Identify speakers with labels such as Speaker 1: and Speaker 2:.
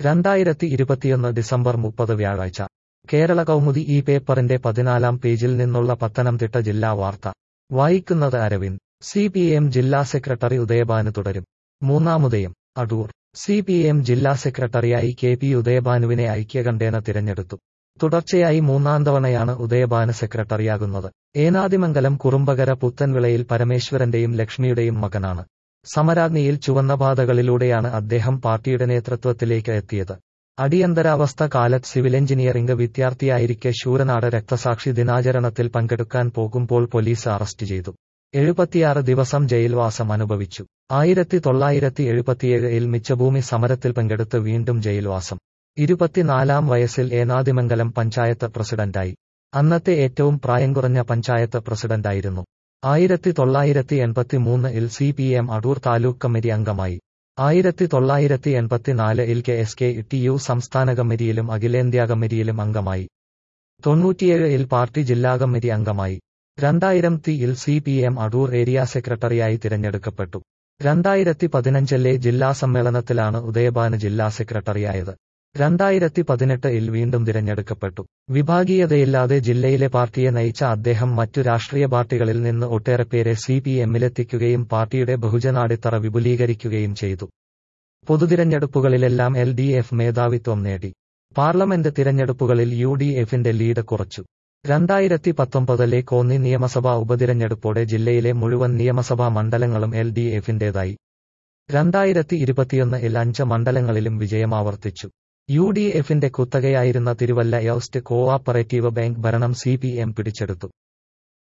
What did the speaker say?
Speaker 1: രണ്ടായിരത്തി ഇരുപത്തിയൊന്ന് ഡിസംബർ മുപ്പത് വ്യാഴാഴ്ച കേരള കൗമുദി ഈ പേപ്പറിന്റെ പതിനാലാം പേജിൽ നിന്നുള്ള പത്തനംതിട്ട ജില്ലാ വാർത്ത വായിക്കുന്നത് അരവിന്ദ് സി പി എം ജില്ലാ സെക്രട്ടറി ഉദയഭാനു തുടരും മൂന്നാമുദയം അടൂർ സി പി എം ജില്ലാ സെക്രട്ടറിയായി കെ പി ഉദയഭാനുവിനെ ഐക്യകണ്ഠേന തിരഞ്ഞെടുത്തു തുടർച്ചയായി മൂന്നാം തവണയാണ് ഉദയഭാനു സെക്രട്ടറിയാകുന്നത് ഏനാദിമംഗലം കുറുമ്പകര പുത്തൻവിളയിൽ പരമേശ്വരന്റെയും ലക്ഷ്മിയുടെയും മകനാണ് സമരാഗ്നിയിൽ ചുവന്ന പാതകളിലൂടെയാണ് അദ്ദേഹം പാർട്ടിയുടെ നേതൃത്വത്തിലേക്ക് എത്തിയത് അടിയന്തരാവസ്ഥ കാലത്ത് സിവിൽ എഞ്ചിനീയറിംഗ് വിദ്യാർത്ഥിയായിരിക്കെ ശൂരനാട് രക്തസാക്ഷി ദിനാചരണത്തിൽ പങ്കെടുക്കാൻ പോകുമ്പോൾ പോലീസ് അറസ്റ്റ് ചെയ്തു എഴുപത്തിയാറ് ദിവസം ജയിൽവാസം അനുഭവിച്ചു ആയിരത്തി തൊള്ളായിരത്തി എഴുപത്തിയേഴിൽ മിച്ചഭൂമി സമരത്തിൽ പങ്കെടുത്ത് വീണ്ടും ജയിൽവാസം ഇരുപത്തിനാലാം വയസ്സിൽ ഏനാദിമംഗലം പഞ്ചായത്ത് പ്രസിഡന്റായി അന്നത്തെ ഏറ്റവും പ്രായം കുറഞ്ഞ പഞ്ചായത്ത് പ്രസിഡന്റായിരുന്നു ആയിരത്തി തൊള്ളായിരത്തി എൺപത്തിമൂന്നിൽ C P M Adoor taluk committee അംഗമായി ആയിരത്തി തൊള്ളായിരത്തി എൺപത്തിനാലിൽ K S K T U സംസ്ഥാന കമ്മിറ്റിയിലും അഖിലേന്ത്യാ കമ്മിറ്റിയിലും അംഗമായി തൊണ്ണൂറ്റിയേഴിൽ പാർട്ടി ജില്ലാ കമ്മിറ്റി അംഗമായി രണ്ടായിരം തീയിൽ C P M Adoor area സെക്രട്ടറിയായി തിരഞ്ഞെടുക്കപ്പെട്ടു രണ്ടായിരത്തി പതിനഞ്ചിലെ ജില്ലാ സമ്മേളനത്തിലാണ് ഉദയഭാനു ജില്ലാ സെക്രട്ടറിയായത് രണ്ടായിരത്തി പതിനെട്ടിൽ വീണ്ടും തിരഞ്ഞെടുക്കപ്പെട്ടു വിഭാഗീയതയില്ലാതെ ജില്ലയിലെ പാർട്ടിയെ നയിച്ച അദ്ദേഹം മറ്റു രാഷ്ട്രീയ പാർട്ടികളിൽ നിന്ന് ഒട്ടേറെ പേരെ സി പി എമ്മിലെത്തിക്കുകയും പാർട്ടിയുടെ ബഹുജനാടിത്തറ വിപുലീകരിക്കുകയും ചെയ്തു പൊതുതിരഞ്ഞെടുപ്പുകളിലെല്ലാം എൽ ഡി എഫ് മേധാവിത്വം നേടി പാർലമെന്റ് തിരഞ്ഞെടുപ്പുകളിൽ യു ഡി എഫിന്റെ ലീഡ് കുറച്ചു രണ്ടായിരത്തി പത്തൊമ്പതിലെ കോന്നി നിയമസഭാ ഉപതിരഞ്ഞെടുപ്പോടെ ജില്ലയിലെ മുഴുവൻ നിയമസഭാ മണ്ഡലങ്ങളും എൽ ഡി എഫിന്റേതായി രണ്ടായിരത്തി ഇരുപത്തിയൊന്നിൽ അഞ്ച് മണ്ഡലങ്ങളിലും വിജയമാവർത്തിച്ചു യു ഡി എഫിന്റെ കുത്തകയായിരുന്ന തിരുവല്ല യൌസ്റ്റ് കോഓപ്പറേറ്റീവ് ബാങ്ക് ഭരണം സി പി എം പിടിച്ചെടുത്തു